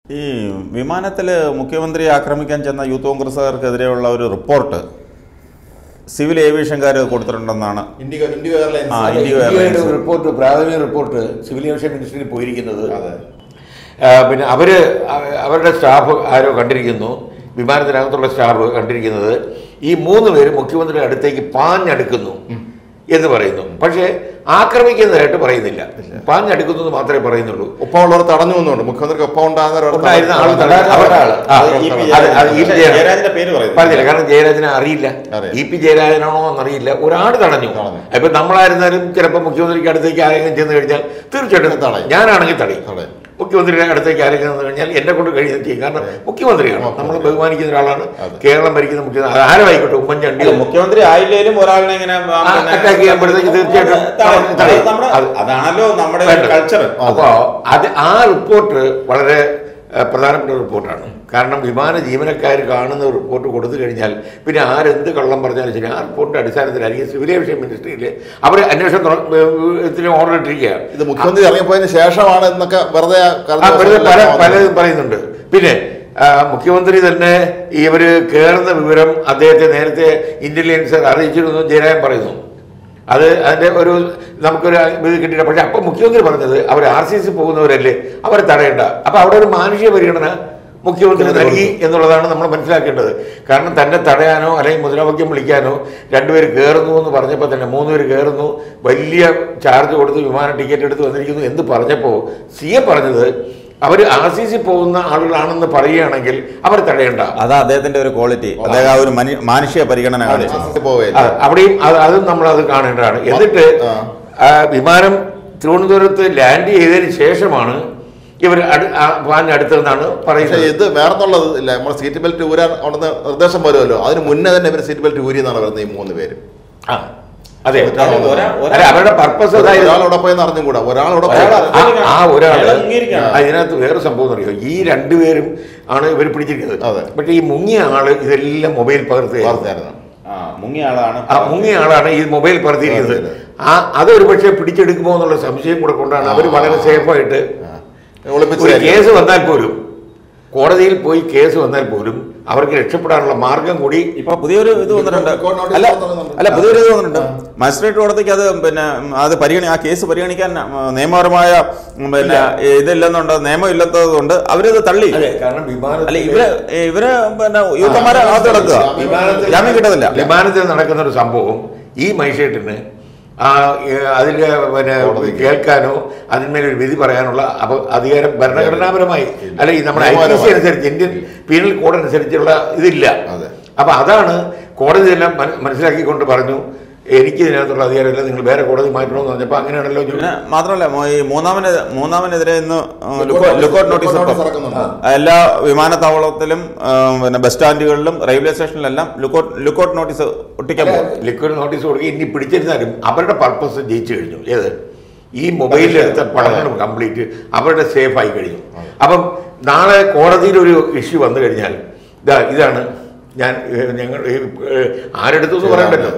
ഈ വിമാനത്തിൽ മുഖ്യമന്ത്രി ആക്രമിക്കാൻ ചെന്ന യൂത്ത് കോൺഗ്രസ്സുകാർക്കെതിരെയുള്ള ഒരു റിപ്പോർട്ട് സിവിൽ ഏവിയേഷൻകാർ കൊടുത്തിട്ടുണ്ടെന്നാണ് ഇൻഡിഗോ ഇൻഡിഗോ എയർലൈൻസ് ആ, ഇൻഡിഗോ ഇന്ത്യയുടെ എയർലൈൻസ്. ഒരു റിപ്പോർട്ട് പ്രാഥമിക റിപ്പോർട്ട് സിവിൽ ഏവിയേഷൻ മിനിസ്ട്രിയിൽ പോയിരിക്കുന്നത് അതെ ആ, പിന്നെ അവര് അവ- അവരുടെ സ്റ്റാഫ് ആരോ കണ്ടിരിക്കുന്നു വിമാനത്തിനകത്തുള്ള സ്റ്റാഫ് കണ്ടിരിക്കുന്നത് ഈ മൂന്ന് പേര് മുഖ്യമന്ത്രിയുടെ അടുത്തേക്ക് പാഞ്ഞടുക്കുന്നു എന്ന് പറയുന്നു പക്ഷേ ആക്രമിക്കുന്നതായിട്ട് പറയുന്നില്ല പാഞ്ഞടുക്കുന്നു എന്ന് മാത്രമേ പറയുന്നുള്ളൂ ഒപ്പമുള്ളവർ തടഞ്ഞു എന്നുണ്ട് മുഖ്യമന്ത്രിക്ക് ഒപ്പം ഉണ്ടാകുന്ന ഒരാൾ ഉണ്ടായിരുന്ന ആൾ തടഞ്ഞു. തടഞ്ഞു. അവരുടെ ആള്. ആ, അത് ഇ പി അത് അത് ഇ പി ജയരാജൻ. ജയരാജന്റെ പേര് പറയുന്നു. പറഞ്ഞില്ല കാരണം ജയരാജനെ അറിയില്ല അറിയാം. ഇ പി ജയരാജനാണോ എന്നറിയില്ല ഒരാൾ തടഞ്ഞു തടഞ്ഞു. ഇപ്പൊ നമ്മളായിരുന്നാലും ചിലപ്പോൾ മുഖ്യമന്ത്രിക്ക് അടുത്തേക്ക് ആരെങ്കിലും ചെന്ന് കഴിഞ്ഞാൽ തീർച്ചയായിട്ടും തടയും. ഞാനാണെങ്കിൽ തടയും തടയും. മുഖ്യമന്ത്രിയുടെ അടുത്തേക്ക് ആരെങ്കിലും ചെന്ന് കഴിഞ്ഞാൽ എന്നെ കൊണ്ട് കഴിയുന്നത് ചെയ്യും കാരണം മുഖ്യമന്ത്രിയാണ് നമ്മൾ ബഹുമാനിക്കുന്ന ഒരാളാണ് അതെ. കേരളം ഭരിക്കുന്ന മുഖ്യമന്ത്രി അത് ആരുമായിക്കോട്ടെ ഉമ്മൻചാണ്ടി അല്ല, മുഖ്യമന്ത്രി ആയില്ലേലും ഒരാളിനെ ഇങ്ങനെ ആ, ആ, പിന്നെ attack ചെയ്യുമ്പോഴത്തേക്ക് തീർച്ചയായിട്ടും തടയും. തടയും. അത് നമ്മുടെ- അത് അതാണല്ലോ നമ്മുടെ വേണ്ട. കൾച്ചർ അപ്പോ അത് ആ റിപ്പോർട്ട് വളരെ ഏഹ്, പ്രധാനപ്പെട്ട റിപ്പോർട്ടാണ് കാരണം വിമാന ജീവനക്കാർ കാണുന്ന റിപ്പോർട്ട് കൊടുത്തു കഴിഞ്ഞാൽ പിന്നെ ആരെന്ത് കള്ളം പറഞ്ഞാലും ശരി ആ റിപ്പോർട്ടിന്റെ അടിസ്ഥാനത്തിലായിരിക്കും സിവിൽ ഏവിയേഷൻ മിനിസ്ട്രിയിൽ അവർ അന്വേഷണത്തിന് ഓർഡർ ഇട്ടിരിക്കുകയാണ് ഇത് മുഖ്യമന്ത്രി ഇറങ്ങിപ്പോയതിന് ശേഷമാണ് എന്നൊക്കെ വെറുതെ ആ, കരുതുന്ന വെറുതെ പല ദിവസങ്ങളിലൊക്കെ പലതും പറയുന്നുണ്ട് പിന്നെ ആ, മുഖ്യമന്ത്രി തന്നെ ഇവര് കയറുന്ന വിവരം അദ്ദേഹത്തെ നേരത്തെ ഇന്റലിജൻസ് അറിയിച്ചിരുന്നു ജയരാജൻ പറയുന്നു അത് അതിന്റെ ഒരു നമുക്കൊരു ഇത് കിട്ടിയില്ല പക്ഷെ അപ്പൊ മുഖ്യമന്ത്രി പറഞ്ഞത് അവർ ആർ സി സി പോകുന്നവരല്ലേ അവരെ തടയണ്ട അപ്പൊ അവിടെ ഒരു മാനുഷിക പരിഗണന മുഖ്യമന്ത്രി നൽകി എന്നുള്ളതാണ് നമ്മൾ മനസ്സിലാക്കേണ്ടത് കാരണം തന്നെ തടയാനോ അല്ലെങ്കിൽ മുദ്രാവാക്യം വിളിക്കാനോ രണ്ടുപേര് കയറുന്നു എന്ന് പറഞ്ഞപ്പോൾ തന്നെ മൂന്ന് പേര് കയറുന്നു വലിയ ചാർജ് കൊടുത്ത് വിമാന ടിക്കറ്റ് എടുത്ത് വന്നിരിക്കുന്നു എന്ന് പറഞ്ഞപ്പോൾ സി എ പറഞ്ഞത് അവർ ആർ സി സി പോകുന്ന ആളുകളാണെന്ന് പറയുകയാണെങ്കിൽ അവർ തടയണ്ട അതാ അദ്ദേഹത്തിന്റെ ഒരു ക്വാളിറ്റി അദ്ദേഹം ആ ഒരു മനു- മാനുഷിക പരിഗണന കാണിച്ചു പോവുകയില്ല അത് അവിടെയും അത് അതും നമ്മൾ അത് കാണേണ്ടതാണ് എന്നിട്ട് ആ. ആ വിമാനം തിരുവനന്തപുരത്ത് ലാൻഡ് ചെയ്തതിന് ശേഷമാണ് ഇവർ അടുത്തെന്നാണ് പക്ഷേ പറയുന്നത് ഇത് വേറെന്നുള്ളത് ഇല്ല നമ്മൾ സീറ്റ് ബെൽറ്റ് ഊരാൻ ഉണ്ടെന്ന് നിർദ്ദേശം വരുമല്ലോ അതിന് മുന്നേ തന്നെ ഇവർ സീറ്റ് ബെൽറ്റ് ഊരി എന്നാണ് പറയുന്നത് ഈ മൂന്ന് പേര് ആ, അതെ ഒരാ- അല്ല അവരുടെ പർപ്പസ് അതായിരുന്നു ഒരാൾ ഇവിടെ പോയെന്ന് അറിഞ്ഞുകൂടാ ഒരാൾ ഇവിടെ ഒരാൾ പോയി. അറിഞ്ഞു. ആ- ആ ഒരാള് അയാൾ അംഗീകരിക്കുകയാണ്. അതിനകത്ത് വേറെ സംഭവം അറിയോ ഈ രണ്ടുപേരും ആണ് ഇവർ പിടിച്ചിരിക്കുന്നത് അതെ. പക്ഷെ ഈ മുങ്ങിയ ആള് ഇതെല്ലാം മൊബൈൽ പകർത്തുക വാർത്തയായിരുന്നു ആ മുങ്ങിയ ആളാണ് ആ മുങ്ങിയ ആളാണ് ഈ മൊബൈൽ പകർത്തിയിരിക്കുന്നത് അതെ, ആ അതൊരു പക്ഷേ പിടിച്ചെടുക്കുമോ എന്നുള്ള സംശയം കൂടെ കൊണ്ടാണ് അവർ വളരെ സേഫായിട്ട് ആ. ഒളിപ്പിച്ച് ഒരു തരും. കേസ് വന്നാൽ പോലും കോടതിയിൽ പോയി കേസ് വന്നാൽ പോലും അവർക്ക് രക്ഷപ്പെടാനുള്ള മാർഗം കൂടി ഇപ്പൊ പുതിയൊരു ഇത് വന്നിട്ടുണ്ട് ഇപ്പോൾ നോട്ടീസ് അല്ല വന്നിട്ടുണ്ട്. അല്ല പുതിയൊരു ഇത് വന്നിട്ടുണ്ട് മജിസ്ട്രേറ്റ് കോടതിക്ക് അത് പിന്നെ ഉം, അത് പരിഗണി ആ കേസ് പരിഗണിക്കാൻ ഉം, നിയമപരമായ ഉം, പിന്നെ ഇതില്ലെന്നുണ്ട് നിയമം ഇല്ലാത്തതുകൊണ്ട് അവരിത് തള്ളി അതെ കാരണം വിമാനത്തിൽ അല്ല ഇവര് ഇവര് പിന്നെ യൂത്തന്മാരെ അകത്ത് കിടക്കുക വിമാനത്തിൽ ജാമ്യം കിട്ടത്തില്ല വിമാനത്തിൽ നടക്കുന്ന ഒരു സംഭവം ഈ മൈഷേട്ടിന് ആ അതിൽ പിന്നെ കേൾക്കാനോ അതിന്മേലൊരു വിധി പറയാനുള്ള അപ അധികാരം ഭരണഘടനാപരമായി അല്ല ഈ നമ്മുടെ ഐ പി സി അനുസരിച്ച് ഇന്ത്യൻ പീനൽ കോഡ് അനുസരിച്ചുള്ള ഇതില്ല അതെ. അപ്പൊ അതാണ് കോടതി എല്ലാം മന- മനസ്സിലാക്കിക്കൊണ്ട് പറഞ്ഞു എനിക്ക് ഇതിനകത്തുള്ള അധികാരമില്ല നിങ്ങൾ വേറെ കോടതി മാറ്റണമെന്ന് പറഞ്ഞപ്പോൾ അങ്ങനെയാണല്ലോ ഇത്. പിന്നെ മാത്രമല്ല മോ- ഈ മൂന്നാമന് മൂന്നാമനെതിരെ ഇന്ന് ലുക്കൗട്ട് ലുക്കൗട്ട് നോട്ടീസ് നോട്ടീസ് ഇട്ടു. ഇറക്കുന്നുണ്ട്. എല്ലാ വിമാനത്താവളത്തിലും ആ, പിന്നെ ബസ് സ്റ്റാൻഡുകളിലും റെയിൽവേ സ്റ്റേഷനിലെല്ലാം ലുക്കൗട്ട് ലുക്കൗട്ട് നോട്ടീസ് ഒട്ടിക്കാൻ പോകും ലിക്വിഡ് നോട്ടീസ് കൊടുക്കുക ഇനി പിടിച്ചിരുന്നാലും അവരുടെ പർപ്പസ് ജയിച്ചു കഴിഞ്ഞു ഏത് ഈ മൊബൈലിലെടുത്ത പടങ്ങൾ കംപ്ലീറ്റ് അവരുടെ സേഫ് ആയി കഴിഞ്ഞു അപ്പം നാളെ കോടതിയിൽ ഒരു ഇഷ്യൂ വന്നു കഴിഞ്ഞാൽ ഇതാ ഇതാണ് ഞാൻ ഏഹ്, ഞങ്ങൾ ആരെടുത്തു എന്ന് പറയണ്ടല്ലോ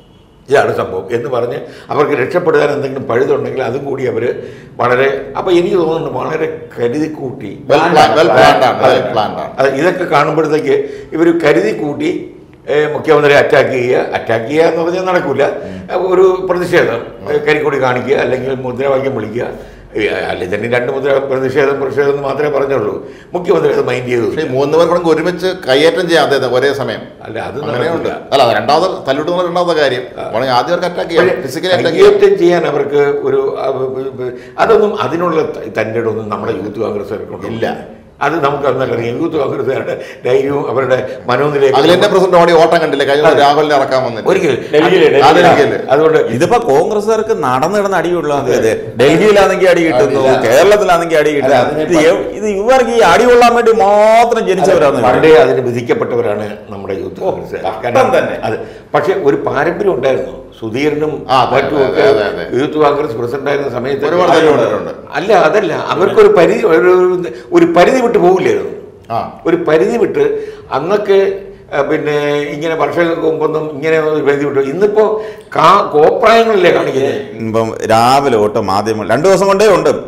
ഇതാണ് സംഭവം എന്ന് പറഞ്ഞ് അവർക്ക് രക്ഷപ്പെടുത്താൻ എന്തെങ്കിലും പഴുതുണ്ടെങ്കിൽ അതും കൂടി അവർ വളരെ അപ്പം എനിക്ക് തോന്നുന്നുണ്ട് വളരെ കരുതി കൂട്ടി Well planned, well planned ആണ്, well planned ആണ്. അത് ഇതൊക്കെ കാണുമ്പോഴത്തേക്ക് ഇവർ കരുതി കൂട്ടി ഏഹ്, മുഖ്യമന്ത്രിയെ അറ്റാക്ക് ചെയ്യുക അറ്റാക്ക് ചെയ്യുക എന്ന് പറഞ്ഞാൽ നടക്കില്ല ഒരു പ്രതിഷേധം ഏഹ്, കരിക്കൊടി കാണിക്കുക അല്ലെങ്കിൽ മുദ്രാവാക്യം വിളിക്കുക ഏഹ്, അല്ലെ തന്നെ രണ്ട് മുദ്ര പ്രതിഷേധം പ്രതിഷേധം എന്ന് മാത്രമേ പറഞ്ഞുള്ളൂ മുഖ്യമന്ത്രി അത് മൈൻഡ് ചെയ്തു പക്ഷേ ഈ മൂന്ന് പേർ കൂടെ ഒരുമിച്ച് കയ്യേറ്റം ചെയ്യാം അദ്ദേഹത്തെ ഒരേ സമയം അല്ല അത് അങ്ങനെയുണ്ട് നടക്കില്ല അല്ല അത് രണ്ടാമത് തല്ലിട്ടുന്ന രണ്ടാമത്തെ കാര്യം വേണമെങ്കിൽ ആദ്യം അവർക്ക് അറ്റാക്ക് ചെയ്യാം ഫിസിക്കലി അറ്റാക്ക് ചെയ്യാം കയ്യേറ്റം ചെയ്യാൻ അവർക്ക് ഒരു അഹ്, ബ- അതൊന്നും അതിനുള്ള ത- തൻ്റെ ഇടമൊന്നും നമ്മുടെ യൂത്ത് കോൺഗ്രസ്സുകാർക്കുണ്ട് ഇല്ല. അത് നമുക്ക് അന്നറിയാം യൂത്ത് കോൺഗ്രസ്സുകാരുടെ ധൈര്യവും അവരുടെ മനോനിലയൊക്കെ അഖിലേന്ത്യാ പ്രസിഡന്റ് ഓടി ഓട്ടം കണ്ടില്ലേ കഴിഞ്ഞ ദിവസം രാഹുലിനെ ഇറക്കാൻ വന്നിട്ട് ഒരിക്കൽ ഡൽഹിയില്, അത് ഡൽഹിയില്. അതുകൊണ്ട് ഇതിപ്പോ കോൺഗ്രസ്സുകാർക്ക് നടന്നു കിടന്ന് അടിയുള്ള ഡൽഹിയിലാണെങ്കിൽ അടി കിട്ടുന്നു അടിയില്ല. കേരളത്തിലാണെങ്കിൽ അടി കിട്ടുന്നു അല്ല, അതിനെ ഇത് എവ്- ഇത് ഇവർക്ക് ഈ അടി കൊള്ളാൻ വേണ്ടി മാത്രം ജനിച്ചവരാണ് പണ്ടേ അതിന് വിധിക്കപ്പെട്ടവരാണ് നമ്മുടെ യൂത്ത് കോൺഗ്രസ് കഷ്ടം തന്നെ. അത് പക്ഷെ ഒരു പാരമ്പര്യം ഉണ്ടായിരുന്നു സുധീരനും ആ, അതെ, മറ്റും അതെ, ഒക്കെ അതെ, അതെ. യൂത്ത് കോൺഗ്രസ് പ്രസിഡന്റ് ആയിരുന്ന സമയത്ത് ഒരുപാട് തല്ലുകൊണ്ടിട്ടുണ്ട്. അല്ല അതല്ല അവർക്കൊരു പരിധി ഒരു ഒരു പരിധി വിട്ട് പോകില്ലായിരുന്നു ആ ഒരു പരിധി വിട്ട് അന്നൊക്കെ ആ, പിന്നെ ഇങ്ങനെ വർഷങ്ങൾക്ക് മുമ്പൊന്നും ഇങ്ങനെ ഒരു പരിധി വിട്ടു ഇന്നിപ്പോ കാ കോപ്രായങ്ങളല്ലേ കാണിക്കുന്നത് ഇപ്പം രാവിലെ തൊട്ട് മാധ്യമങ്ങൾ രണ്ടു ദിവസം കൊണ്ടേ ഉണ്ട്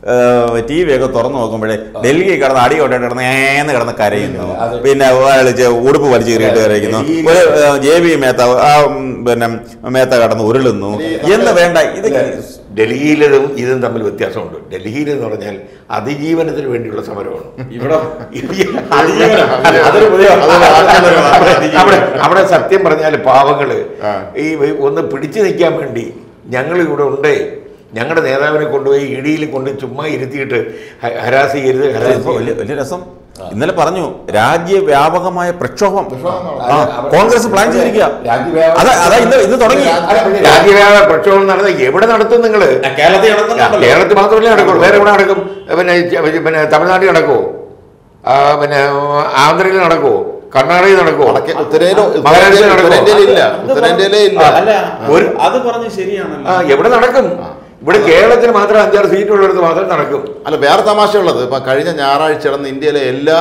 ടി വി ഒക്കെ തുറന്നു നോക്കുമ്പോഴേ ഡൽഹി കിടന്ന് അടി കൊണ്ടിട്ട് കിടന്ന് ഏന്ന് കിടന്ന് കരയുന്നു അതെ. പിന്നെ അയാൾ ചെ- ഉടുപ്പ് വലിച്ചു കയറിയിട്ട് കരയുന്നു ഒരു ജെ ബി മേത്ത ആ ഉം, പിന്നെ മേത്ത കടന്ന് ഉരുളുന്നു എന്ന് വേണ്ട ഇത് ഡൽഹിയിലും ഇതും തമ്മിൽ വ്യത്യാസമുണ്ട് ഡൽഹിയിൽ എന്ന് പറഞ്ഞാൽ അതിജീവനത്തിന് വേണ്ടിയുള്ള സമരമാണ് ഇവിടെ അതിജീവനം. അല്ല, അതൊരു പുതിയ- അതൊരു ആൾക്കാരുടെ അവിടെ- അവിടെ അവിടെ സത്യം പറഞ്ഞാൽ പാവങ്ങള് ആ. ഈ ഒന്ന് പിടിച്ചു നിൽക്കാൻ വേണ്ടി ഞങ്ങൾ ഇവിടെ ഉണ്ടേ ഞങ്ങളുടെ നേതാവിനെ കൊണ്ടുപോയി ഇടിയിൽ കൊണ്ട് ചുമ്മാ ഇരുത്തിയിട്ട് ഹ- ഹരാസ് ചെയ്യരുത് ഹരാസ് ഇപ്പൊ വലിയ ചെയ്യരുത്. വലിയ രസം ഇന്നലെ പറഞ്ഞു രാജ്യവ്യാപകമായ പ്രക്ഷോഭം പ്രക്ഷോഭം ആ, അവിടെ- കോൺഗ്രസ് പ്ലാൻ ചെയ്തിരിക്കുക രാജ്യവ്യാപക- അതാ അതാ ഇന്ന് ഇത് തുടങ്ങി അല്ല, പിന്നെ രാജ്യവ്യാപക പ്രക്ഷോഭം നടന്ന എവിടെ നടത്തും നിങ്ങള് കേരളത്തിൽ കേരളത്തിൽ മാത്രമല്ലേ നടക്കുള്ളൂ വേറെ എവിടെ നടക്കും പിന്നെ ച- പിന്നെ തമിഴ്നാട്ടിൽ നടക്കുമോ ആ, പിന്നെ ആന്ധ്രയിൽ നടക്കുമോ കർണാടകയിൽ നടക്കുമോ വടക്കേ ഉത്തരേന്ത്യ മഹാരാഷ്ട്രയിൽ നടക്കുമോ ഉത്തരേന്ത്യയിൽ ഇല്ല ഉത്തരേന്ത്യയിലേ ഇല്ല അല്ല ഒരു- അത് പറഞ്ഞ് ശരിയാണല്ലോ ആ എവിടെ നടക്കും ഇവിടെ കേരളത്തിൽ മാത്രം അഞ്ചാറ് സീറ്റ് ഉള്ളിടത്ത് മാത്രം നടക്കും അല്ല വേറെ തമാശയുള്ളത് ഇപ്പൊ കഴിഞ്ഞ ഞായറാഴ്ച നടന്ന ഇന്ത്യയിലെ എല്ലാ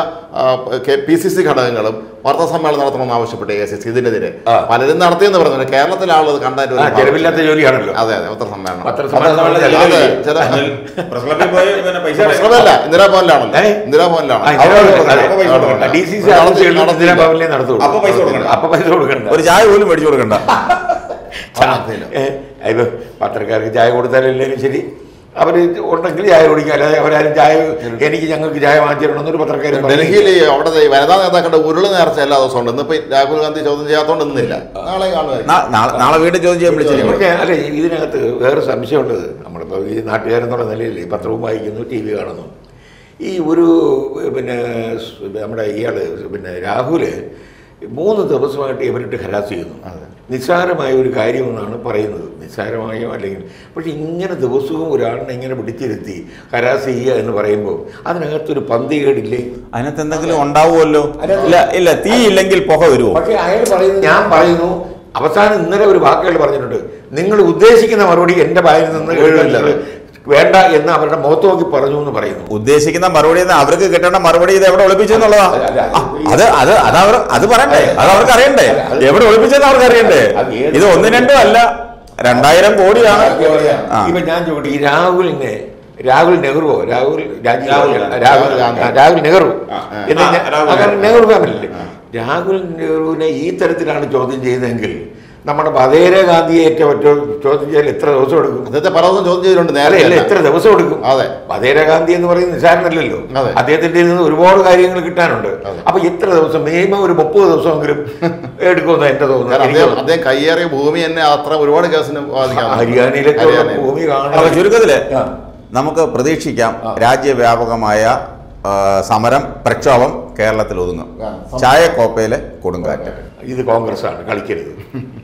പി സി സി ഘടകങ്ങളും വാർത്താ സമ്മേളനം നടത്തണമെന്ന് ആവശ്യപ്പെട്ടു എ സി സി ഇതിനെതിരെ ആ. പലരും നടത്തിയെന്ന് പറഞ്ഞു കേരളത്തിലെ ആളുകൾ കണ്ടായിട്ട് ആ ചെലവില്ലാത്ത ജോലിയാണല്ലോ അതെ അതെ പത്രസമ്മേളനം പത്രസമ്മേളനം അതെ, ചില- പ്രസ് ക്ലബ്ബിൽ പോയി പിന്നെ പൈസ പ്രശ്നമല്ല ഇന്ദിരാഭവനിലാണല്ലോ ഏ? ഇന്ദിരാഭവനിലാണ് ആ, ഇന്ദിരാ അവിടെ ഭവനിൽ നടത്തി- അപ്പൊ പൈസ അവിടെ കൊടുക്കണ്ട. ഡി സി സി നടത്തി- ആഫീസുകളിൽ നടത്തിയില്ല. ഇന്ദിരാ ഭവനിലേ നടത്തുള്ളൂ അപ്പൊ പൈസ കൊടുക്കണ്ട. അപ്പൊ പൈസ കൊടുക്കണ്ട ഒരു ചായ പോലും മേടിച്ചു കൊടുക്കണ്ട നടത്തിയില്ല. ഏ, ഇപ്പൊ പത്രക്കാർക്ക് ചായ കൊടുത്താലെല്ലാവരും ശരി അവർ ഉണ്ടെങ്കിൽ ചായ കുടിക്കുക അല്ലാതെ അവരാരും ചായ എനിക്ക് ഞങ്ങൾക്ക് ചായ വാങ്ങിച്ചു തരണമെന്നൊരു പത്രക്കാർ ഡൽഹിയിൽ ഈ അവിടെ ഈ വനിതാ നേതാക്കളുടെ ഉരുള് നേർച്ച എല്ലാ ദിവസവും ഉണ്ട് ഇന്നിപ്പോ രാഹുൽ ഗാന്ധി ചോദ്യം ചെയ്യാത്തോണ്ട് ഇന്നില്ല നാളെ കാണുമായിരിക്കും നാ- നാളെ നാളെ വീണ്ടും ചോദ്യം ചെയ്യാൻ വിളിച്ചിരിക്കും പക്ഷേ അല്ല ഇതിനകത്ത് വേറെ സംശയമുള്ളത് നമ്മളിപ്പോൾ ഈ നാട്ടുകാരെന്നുള്ള നിലയിൽ ഈ പത്രവും വായിക്കുന്നു ടി വി കാണുന്നു ഈ ഒരു പിന്നെ സ് നമ്മുടെ ഇയാൾ പിന്നെ രാഹുല് മൂന്ന് ദിവസമായിട്ട് ഇവരിട്ട് ഹരാസ് ചെയ്യുന്നു നിസ്സാരമായ ഒരു കാര്യമെന്നാണ് പറയുന്നത് നിസ്സാരമായോ അല്ലെങ്കിൽ പക്ഷെ ഇങ്ങനെ ദിവസവും ഒരാളിനെ ഇങ്ങനെ പിടിച്ചിരുത്തി ഹരാസ് ചെയ്യുക എന്ന് പറയുമ്പോൾ അതിനകത്തൊരു പന്തികേടില്ലേ അതിനകത്ത് എന്തെങ്കിലും ഉണ്ടാവുമല്ലോ ഇല്ല ഇല്ല തീ ഇല്ലെങ്കിൽ പുക വരുമോ പക്ഷേ അയാൾ പറയുന്നത് ഞാൻ പറയുന്നു അവസാനം ഇന്നലെ ഒരു വാക്കുകൾ പറഞ്ഞിട്ടുണ്ട് നിങ്ങൾ ഉദ്ദേശിക്കുന്ന മറുപടി എന്റെ വായിൽ നിന്ന് കേൾക്കാൻ നിങ്ങൾ വേണ്ട എന്ന് അവരുടെ മുഖത്ത് നോക്കി പറഞ്ഞു എന്ന് പറയുന്നു ഉദ്ദേശിക്കുന്ന മറുപടി എന്ന് അവർക്ക് കിട്ടേണ്ട മറുപടി ഇത് എവിടെ ഒളിപ്പിച്ചു എന്നുള്ളതാ അല്ല, അല്ല, ആ, അത് അത് അത് അവർ അത് പറയണ്ടേ അത് അവർക്ക് അറിയണ്ടേ എവിടെ ഒളിപ്പിച്ചെന്ന് അവർക്ക് അറിയണ്ടേ അത് ഏത് ഇത് ഒന്നും രണ്ടും അല്ല രണ്ടായിരം കോടിയാണ് ആ. ഇപ്പൊ ഞാൻ ചോദിക്കട്ടെ ഈ രാഹുലിനെ രാഹുൽ നെഹ്റുവോ രാഹുൽ രാജീവ് രാഹുൽ ഗാന്ധി- ഗാന്ധി. രാഹുൽ ഗാന്ധി. രാഹുൽ നെഹ്റു ആ. എന്ന് ആ, ഞാൻ- രാഹുൽ അങ്ങനെ ഗാന്ധി. നെഹ്റു ഫാമിലി രാഹുൽ നെഹ്റുവിനെ ഈ തരത്തിലാണ് ചോദ്യം ചെയ്തതെങ്കിൽ നമ്മുടെ വധേര ഗാന്ധിയെ ഏറ്റവും ചോദ്യം ചെയ്യാൻ എത്ര ദിവസം എടുക്കും അദ്ദേഹത്തെ പല ദിവസം ചോദ്യം ചെയ്തിട്ടുണ്ട് അല്ല നേരെ അല്ല എത്ര ദിവസം എടുക്കും അതെ. വധേര ഗാന്ധി എന്ന് പറയുന്നത് നിസാരനല്ലല്ലോ അതെ. അദ്ദേഹത്തിന്റെ നിന്ന് ഒരുപാട് കാര്യങ്ങൾ കിട്ടാനുണ്ട് അതെ. അപ്പൊ എത്ര ദിവസം മിനിമം ഒരു മുപ്പത് ദിവസമെങ്കിലും എടുക്കുമെന്ന് എന്റെ കാരണം തോന്നുന്നു അദ്ദേഹം അദ്ദേഹം കയ്യേറിയ ഭൂമി തന്നെ അത്ര ഒരുപാട് കേസിന് ബാധിക്കാം ഹരിയാനയിലൊക്കെ ഉള്ള ഹരിയാനയിൽ. ഭൂമി അപ്പൊ കാണാൻ ചുരുക്കത്തില് ആ. നമുക്ക് പ്രതീക്ഷിക്കാം രാജ്യവ്യാപകമായ ആ, സമരം പ്രക്ഷോഭം കേരളത്തിൽ ഒതുങ്ങും ആ, ചായക്കോപ്പയിലെ കൊടുങ്കാറ്റ് ഇത് കോൺഗ്രസ് ആണ് കളിക്കരുത്